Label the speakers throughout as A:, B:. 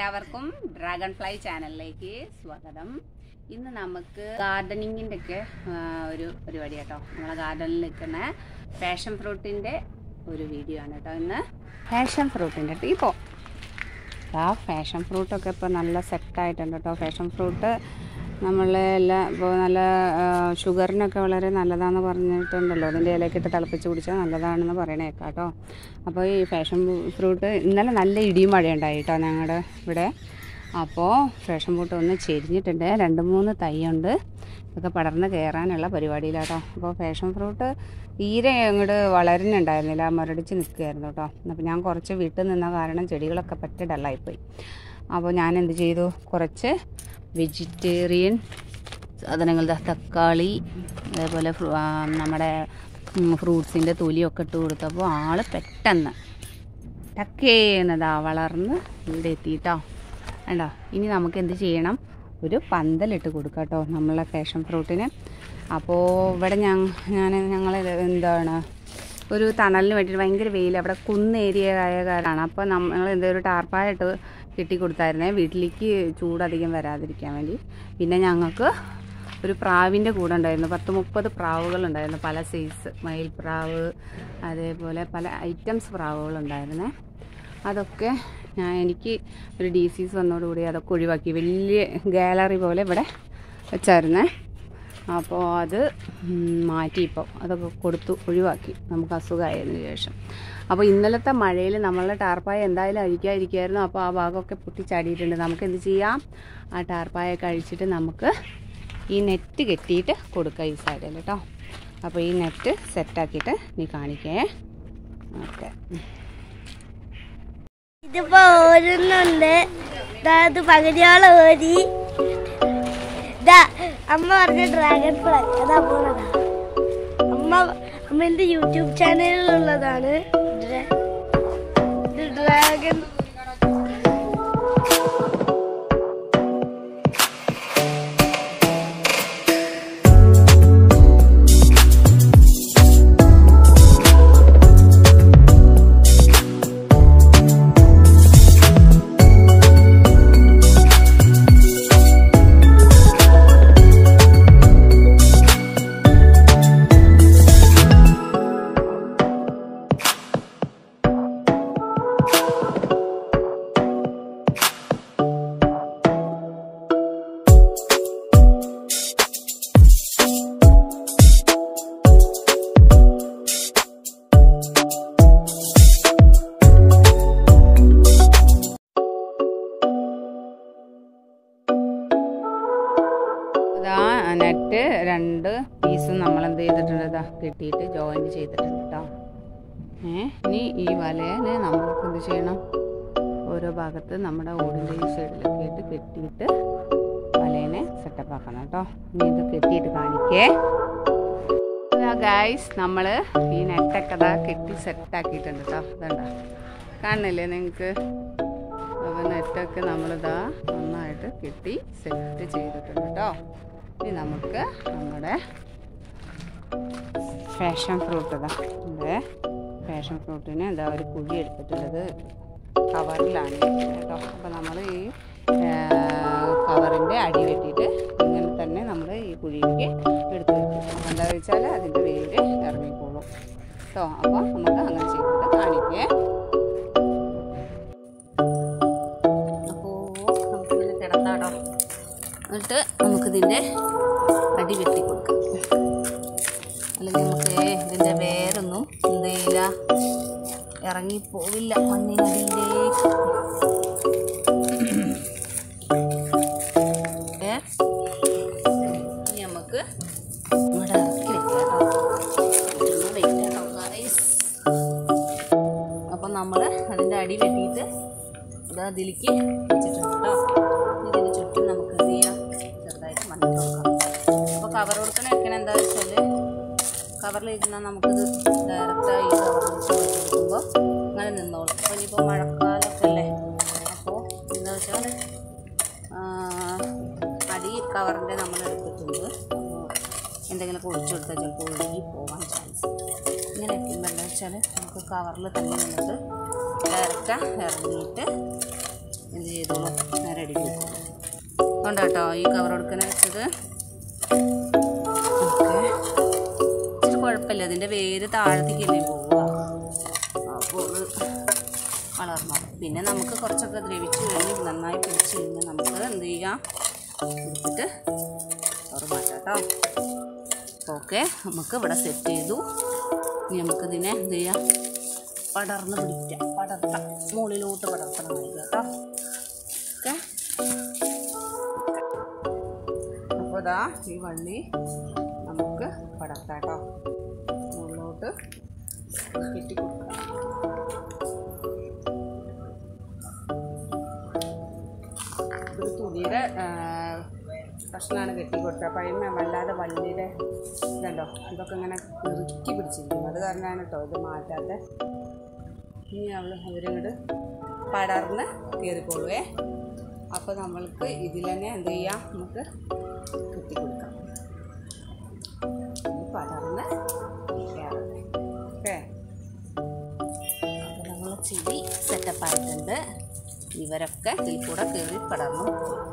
A: എല്ലാവർക്കും dragon fly ചാനലിലേക്ക് സ്വാഗതം ഇന്ന് നമുക്ക് ഗാർഡനിങ്ങിൻ്റെ ഒക്കെ ആ, ഒരു പരിപാടി കേട്ടോ നമ്മളെ ഗാർഡനിൽ നിൽക്കുന്ന പാഷൻ ഫ്രൂട്ടിൻ്റെ ഒരു വീഡിയോ ആണ് കേട്ടോ ഇന്ന് പാഷൻ ഫ്രൂട്ടിൻ്റെ ടീപ്പോ ആ ഫാഷൻ ഫ്രൂട്ടൊക്കെ ഇപ്പോൾ നല്ല സെറ്റായിട്ടുണ്ട് കേട്ടോ ഫാഷൻ ഫ്രൂട്ട് നമ്മളെ എല്ലാം ഇപ്പോൾ നല്ല ആ, ഷുഗറിനൊക്കെ വളരെ നല്ലതാണെന്ന് പറഞ്ഞിട്ടുണ്ടല്ലോ അതിൻ്റെ ഇലയൊക്കെ ഇട്ട് തിളപ്പിച്ച് കുടിച്ചാൽ നല്ലതാണെന്ന് പറയണേ കേട്ടോ അപ്പോൾ ഈ ഫാഷൻ ഫ്രൂട്ട് ഇന്നലെ നല്ല ഇടിയും മഴയുണ്ടായി കേട്ടോ ഞങ്ങളുടെ ഇവിടെ അപ്പോൾ ഫാഷൻ ഫ്രൂട്ട് ഒന്ന് ചെരിഞ്ഞിട്ടുണ്ട് രണ്ട് മൂന്ന് തൈയുണ്ട് ഇതൊക്കെ പടർന്ന് കയറാനുള്ള പരിപാടിയിലാട്ടോ അപ്പോൾ ഫാഷൻ ഫ്രൂട്ട് തീരെ അങ്ങോട്ട് വളരുന്നുണ്ടായിരുന്നില്ല മുരടിച്ച് നിൽക്കുകയായിരുന്നു കേട്ടോ അപ്പോൾ ഞാൻ കുറച്ച് വിട്ട് നിന്ന കാരണം ചെടികളൊക്കെ പറ്റ ഡള്ളായിപ്പോയി അപ്പോൾ ഞാൻ എന്ത് ചെയ്തു കുറച്ച് വെജിറ്റേറിയൻ സാധനങ്ങൾ ദാ തക്കാളി അതേപോലെ ഫ്രൂ- ആ, നമ്മുടെ ഫ്രൂട്ട്സിൻ്റെ തൊലിയൊക്കെ ഇട്ട് കൊടുത്തപ്പോൾ ആള് പെട്ടെന്ന് ടക്കേന്നതാ വളർന്ന് ഇവിടെ എത്തിയിട്ടോ വേണ്ടോ ഇനി നമുക്ക് എന്ത് ചെയ്യണം ഒരു പന്തലിട്ട് കൊടുക്കാം കേട്ടോ നമ്മളെ ഫാഷൻ ഫ്രൂട്ടിന് അപ്പോൾ ഇവിടെ ഞാൻ ഞാൻ ഞങ്ങൾ എന്താണ് ഒരു തണലിന് വേണ്ടിയിട്ട് ഭയങ്കര വെയിൽ അവിടെ കുന്ന് ഏരിയ ആയ കാരണമാണ് അപ്പോൾ നമ്മൾ എന്തൊരു ടാർപ്പായിട്ട് കെട്ടി കൊടുത്തായിരുന്നേ വീട്ടിലേക്ക് ചൂടധികം വരാതിരിക്കാൻ വേണ്ടി പിന്നെ ഞങ്ങൾക്ക് ഒരു പ്രാവിൻ്റെ കൂടെ ഉണ്ടായിരുന്നു പത്ത് മുപ്പത് പ്രാവുകളുണ്ടായിരുന്നു പല സൈസ് മയിൽപ്രാവ് അതേപോലെ പല ഐറ്റംസ് പ്രാവുകളുണ്ടായിരുന്നേ അതൊക്കെ ഞാൻ എനിക്ക് ഒരു ഡി സീസ് വന്നതോടുകൂടി അതൊക്കെ ഒഴിവാക്കി വലിയ ഗാലറി പോലെ ഇവിടെ വെച്ചായിരുന്നേ അപ്പോൾ അത് ഉം, മാറ്റി ഇപ്പോൾ അതൊക്കെ കൊടുത്തു ഒഴിവാക്കി നമുക്ക് അസുഖമായതിനു ശേഷം അപ്പോൾ ഇന്നലത്തെ മഴയിൽ നമ്മളുടെ ടാർപ്പായ എന്തായാലും അഴിക്കാതിരിക്കുമായിരുന്നു അപ്പോൾ ആ ഭാഗമൊക്കെ പൊട്ടിച്ചാടിയിട്ടുണ്ട് നമുക്ക് എന്ത് ചെയ്യാം ആ ടാർപ്പായ കഴിച്ചിട്ട് നമുക്ക് ഈ നെറ്റ് കെട്ടിയിട്ട് കൊടുക്കുക ഈ സൈഡിൽ കേട്ടോ അപ്പോൾ ഈ നെറ്റ് സെറ്റാക്കിയിട്ട് നീ കാണിക്കേ ഓക്കെ
B: ഇതിപ്പോ ഓരോന്നുണ്ട് ദാ ഇത് പകുതിയോളം ഓരി ദാ അമ്മ പറഞ്ഞ ഡ്രാഗൺ ഫ്ലൈ അതാ പോണതാ അമ്മ അമ്മന്റെ യൂട്യൂബ് ചാനലിലുള്ളതാണ് ഡ്രാ- ഇത് ഡ്രാഗൺ
A: ഇതാ നെറ്റ് രണ്ട് പീസും നമ്മൾ എന്ത് ചെയ്തിട്ടുണ്ട് ഇതാ കെട്ടിയിട്ട് ജോയിൻറ്റ് ചെയ്തിട്ടുണ്ട് കേട്ടോ ഏ ഇനി ഈ വലയെ നമ്മൾക്ക് എന്ത് ചെയ്യണം ഓരോ ഭാഗത്ത് നമ്മുടെ ഓടിൻ്റെ ഈ സൈഡിലൊക്കെ ആയിട്ട് കെട്ടിയിട്ട് വലേനെ സെറ്റപ്പ് ആക്കണം കേട്ടോ ഇനി ഇത് കെട്ടിയിട്ട് കാണിക്കേ ഗായ്സ് നമ്മൾ ഈ നെറ്റൊക്കെ ഇതാ കെട്ടി സെറ്റാക്കിയിട്ടുണ്ട് കേട്ടോ ഇതണ്ട കാണുന്നില്ലേ നിങ്ങൾക്ക് അപ്പോൾ നെറ്റൊക്കെ നമ്മളിതാ നന്നായിട്ട് കെട്ടി സെറ്റ് ചെയ്തിട്ടുണ്ട് കേട്ടോ ഇനി നമുക്ക് നമ്മുടെ ഫാഷൻ ഫ്രൂട്ട് ഇതാ ഉണ്ട് ഫാഷൻ ഫ്രൂട്ടിന് എന്താ ഒരു കുഴി എടുത്തിട്ടുള്ളത് കവറിലാണ് ഇരിക്കുന്നത് കേട്ടോ അപ്പോൾ നമ്മൾ ഈ കവറിൻ്റെ അടി വെട്ടിയിട്ട് ഇങ്ങനെ തന്നെ നമ്മൾ ഈ കുഴിയിലേക്ക് എടുത്ത് വെക്കും അപ്പോൾ എന്താ വെച്ചാൽ അതിൻ്റെ വേര് ഇറങ്ങിക്കോളും കേട്ടോ അപ്പോൾ നമുക്ക് അങ്ങനെ ചെയ്തിട്ട് കാണിക്കേ അപ്പോൾ നമുക്കിതിൽ കിടത്താടോ എന്നിട്ട് നമുക്കിതിൻ്റെ അടി വെട്ടി കൊടുക്കാം അല്ലെങ്കിൽ നമുക്ക് ഇതിൻ്റെ വേരൊന്നും എന്ത് ചെയ്യില്ല ഇറങ്ങിപ്പോവില്ല മണ്ണിനടിയിലേക്ക് ഏ? ഇനി നമുക്ക് ഇവിടെ ഇറക്കി വെക്കാം കേട്ടോ ഒന്ന് വെയിറ്റ് കേട്ടോ guys. അപ്പം നമ്മൾ അതിൻ്റെ അടി വെട്ടിയിട്ട് ഇത് അതിലേക്ക് വെച്ചിട്ടുണ്ട് കേട്ടോ ഇതിന് ചുറ്റും നമുക്ക് എന്ത് ചെയ്യാം ചെറുതായിട്ട് മണ്ണ് കൊടുക്കാം അപ്പോൾ കവർ കൊടുക്കണ വെക്കണ എന്താ വെച്ചാൽ കവറിലിരുന്നാൽ നമുക്കിത് ഡയറക്റ്റായി ഈ കവറിൽ കൊടുക്കുമ്പോൾ അങ്ങനെ നിന്നോളും അപ്പോൾ ഇനിയിപ്പോൾ മഴക്കാലമൊക്കെ അല്ലേ അപ്പോൾ എന്താ വെച്ചാൽ അടി കവറിൻ്റെ നമ്മൾ എടുത്തിട്ടുണ്ട് അപ്പോൾ എന്തെങ്കിലും ഒഴിച്ചു കൊടുത്താൽ ചിലപ്പോൾ ഒഴുകി പോകാൻ ചാൻസ് ഇങ്ങനെ വെക്കുമ്പോൾ എന്താ വെച്ചാൽ നമുക്ക് കവറിൽ തന്നെ നിന്നിട്ട് ഡയറക്റ്റ് ഇറങ്ങിയിട്ട് എന്ത് ചെയ്തോളൂ നേരെ അടിക്കും ഉണ്ട് കേട്ടോ ഈ കവർ കൊടുക്കുന്ന വെച്ചത് ഓക്കെ ഇച്ചിരി കുഴപ്പമില്ല അതിൻ്റെ വേര് താഴത്തേക്കല്ലേ പോവുക അപ്പോൾ അത് വളർന്നു പിന്നെ നമുക്ക് കുറച്ചൊക്കെ ദ്രവിച്ച് കഴിഞ്ഞ് നന്നായി പിടിച്ച് കഴിഞ്ഞാൽ നമുക്ക് എന്ത് ചെയ്യാം എടുത്തിട്ട് ചോറ് മാറ്റാം കേട്ടോ ഓക്കെ നമുക്ക് ഇവിടെ സെറ്റ് ചെയ്തു ഇനി നമുക്കിതിനെ എന്ത് ചെയ്യാം പടർന്ന് പിടിക്കാം പടർത്താം മുകളിലോട്ട് പടർത്തണം നമുക്ക് കേട്ടോ ഓക്കെ അപ്പോൾ ഇതാ ഈ വള്ളി നമുക്ക് പടർത്താം കേട്ടോ മുകളിലോട്ട് കെട്ടി കൊടുക്കാം ഒരു തുണിയുടെ പ്രശ്നമാണ് കെട്ടി കൊടുത്തത് അപ്പം അതിന് വല്ലാതെ വള്ളിയുടെ ഇതുണ്ടോ ഇതൊക്കെ ഇങ്ങനെ ഇറുക്കി പിടിച്ചിരിക്കും അത് കാരണമാണ് കേട്ടോ ഇത് മാറ്റാതെ ഇനി അവൾ അവരിങ്ങോട്ട് പടർന്ന് കയറിക്കോളുവേ അപ്പോൾ നമ്മൾക്ക് ഇതിൽ തന്നെ എന്ത് ചെയ്യാം നമുക്ക് കെട്ടി കൊടുക്കാം ഇനി പടർന്ന് കയറട്ടെ ഓക്കെ അപ്പോൾ നമ്മൾ ചെടി സെറ്റപ്പ് ആയിട്ടുണ്ട് ഇവരൊക്കെ ഇതിൽ കൂടെ കയറി പടർന്നു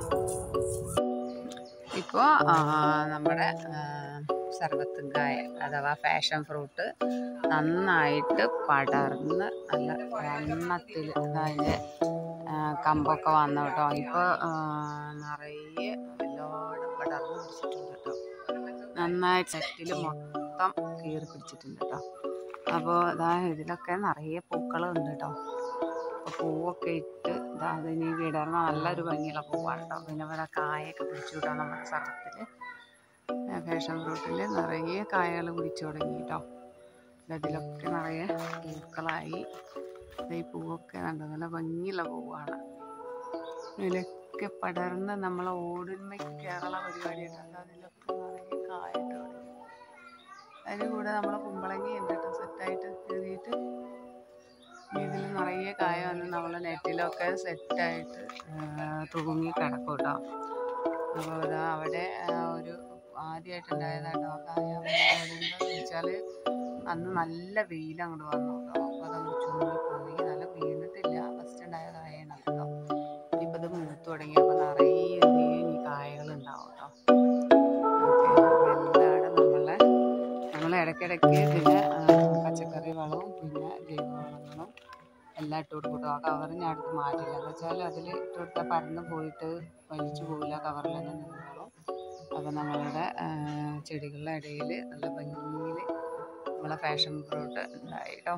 A: ഇപ്പോൾ നമ്മുടെ സർവത്തുങ്കായ അഥവാ ഫാഷൻ ഫ്രൂട്ട് നന്നായിട്ട് പടർന്ന് നല്ല വണ്ണത്തിൽ അതായത് കമ്പൊക്കെ വന്നു കേട്ടോ ഇപ്പോൾ നിറയെ എല്ലായിടും പടർന്ന് പിടിച്ചിട്ടുണ്ട് കേട്ടോ നന്നായി ചട്ടിൽ മൊത്തം കീറി പിടിച്ചിട്ടുണ്ട് കേട്ടോ അപ്പോൾ ഇതാ ഇതിലൊക്കെ നിറയെ പൂക്കളുണ്ട് കേട്ടോ അപ്പോൾ പൂവൊക്കെ ഇട്ട് ഇതാ അതിന് വിടർന്ന നല്ലൊരു ഭംഗിയുള്ള പൂവാണ് കേട്ടോ പിന്നെ ഇവിടെ കായൊക്കെ പിടിച്ചു കിട്ടോ നമ്മുടെ സ്ഥലത്തിൽ ഫാഷൻ ഫ്രൂട്ടിൽ നിറയെ കായകൾ പിടിച്ചു തുടങ്ങി കേട്ടോ ഇതിലൊക്കെ നിറയെ പൂക്കളായി ദേ ഈ പൂവൊക്കെ കണ്ടോ നല്ല ഭംഗിയുള്ള പൂവാണ് ഇതിലൊക്കെ പടർന്ന് നമ്മളെ ഓടുന്മ കേരള പരിപാടിയുണ്ട് അതിലൊക്കെ നിറയെ കായിട്ട് തുടങ്ങി അതിന് കൂടെ നമ്മളെ കുമ്പളങ്ങി ഉണ്ട് കേട്ടോ സെറ്റായിട്ട് കയറിയിട്ട് ഇതിൽ നിറയെ കായ വന്ന് നമ്മളെ നെറ്റിലൊക്കെ സെറ്റായിട്ട് തൂങ്ങി കിടക്കും കേട്ടോ അപ്പോൾ ഇതാ അവിടെ ആ, ഒരു ആദ്യമായിട്ടുണ്ടായതാട്ടോ ആ കായ എന്താണെന്ന് വെച്ചാൽ അന്ന് നല്ല വെയിൽ അങ്ങോട്ട് വന്നു കേട്ടോ അപ്പോൾ അതങ്ങ് ചുരുങ്ങിപ്പോയി നല്ല വീണിട്ടില്ല ഫസ്റ്റ് ഉണ്ടായ കായാണ് കേട്ടോ ഇനിയിപ്പോൾ ഇത് മൂത്ത് തുടങ്ങിയപ്പോൾ നിറയെ എന്ത് ചെയ്യും ഈ കായകൾ ഉണ്ടാവും കേട്ടോ ഓക്കെ എല്ലായിടും നമ്മളെ നമ്മൾ ഇടയ്ക്കിടയ്ക്ക് പിന്നെ ആ, പച്ചക്കറി വളവും പിന്നെ ജൈവവളങ്ങളും എല്ലാം ഇട്ട് കൊടുക്കും കേട്ടോ ആ കവർ ഞാൻ എടുത്ത് മാറ്റില്ല എന്ന് വെച്ചാൽ അതിൽ ഇട്ട് കൊടുത്താൽ പരന്ന് പോയിട്ട് വലിച്ചു പോകില്ല കവറിൽ തന്നെ നിന്നോളും അപ്പോൾ നമ്മളുടെ ആ, ചെടികളുടെ ഇടയിൽ നല്ല ഭംഗിയിൽ നമ്മളെ ഫാഷൻ ഫ്രൂട്ട് ഉണ്ടായി കേട്ടോ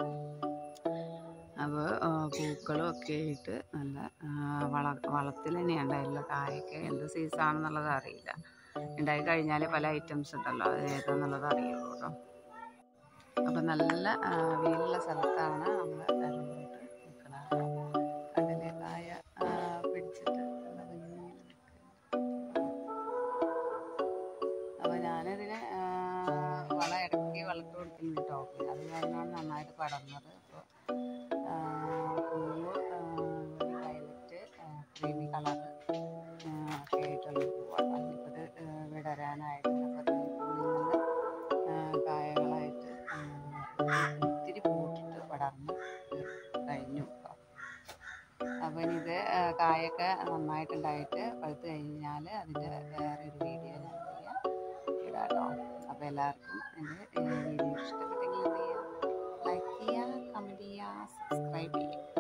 A: അപ്പോൾ പൂക്കളും ഒക്കെ ആയിട്ട് നല്ല ആ, വള വളത്തിൽ തന്നെയാണ് ഉണ്ടായില്ല കായൊക്കെ എന്ത് സീസണാണെന്നുള്ളത് അറിയില്ല ഉണ്ടായി കഴിഞ്ഞാൽ പല ഐറ്റംസ് ഉണ്ടല്ലോ അത് ഏതാന്നുള്ളത് അറിയുള്ളൂ കേട്ടോ അപ്പം നല്ല ആ, വെയിലുള്ള സ്ഥലത്താണ് നമ്മൾ ഫാഷൻ ഫ്രൂട്ട് നിൽക്കുന്നത് അതിലെ കായ ആ, പിടിച്ചിട്ട് നല്ല ഭംഗിയിൽ അപ്പോൾ ഞാനതിന് ആ, വളം ഇടയ്ക്ക് വളർത്തി കൊടുക്കുന്നുണ്ട് കേട്ടോ അത് കാരണമാണ് നന്നായിട്ട് പടർന്നത് അപ്പോൾ പൂവ് വയലറ്റ് ക്രീമി കളർ ഒക്കെ ആയിട്ടുള്ള പൂവാണ് അതിപ്പോൾ ഇത് വിടരാനായിട്ടുണ്ട് അപ്പോൾ അത് പൂവിൽ നിന്ന് ആ, കായകളായിട്ട് ആ, ഒത്തിരി പൂട്ടിട്ട് പടർന്ന് കഴിഞ്ഞു കേട്ടോ അപ്പം ഇനി ഇത് ആ, കായൊക്കെ നന്നായിട്ടുണ്ടായിട്ട് പഴുത്ത് കഴിഞ്ഞാൽ അതിൻ്റെ വേറെ ഒരു വീഡിയോ ഞാൻ ചെയ്യാം ഇടാം കേട്ടോ അപ്പോൾ എല്ലാവർക്കും എൻ്റെ വീഡിയോ ഇഷ്ടപ്പെട്ടെങ്കിൽ എന്ത് ചെയ്യുക ലൈക്ക് ചെയ്യുക കമൻറ്റ് ചെയ്യുക സബ്സ്ക്രൈബ് ചെയ്യുക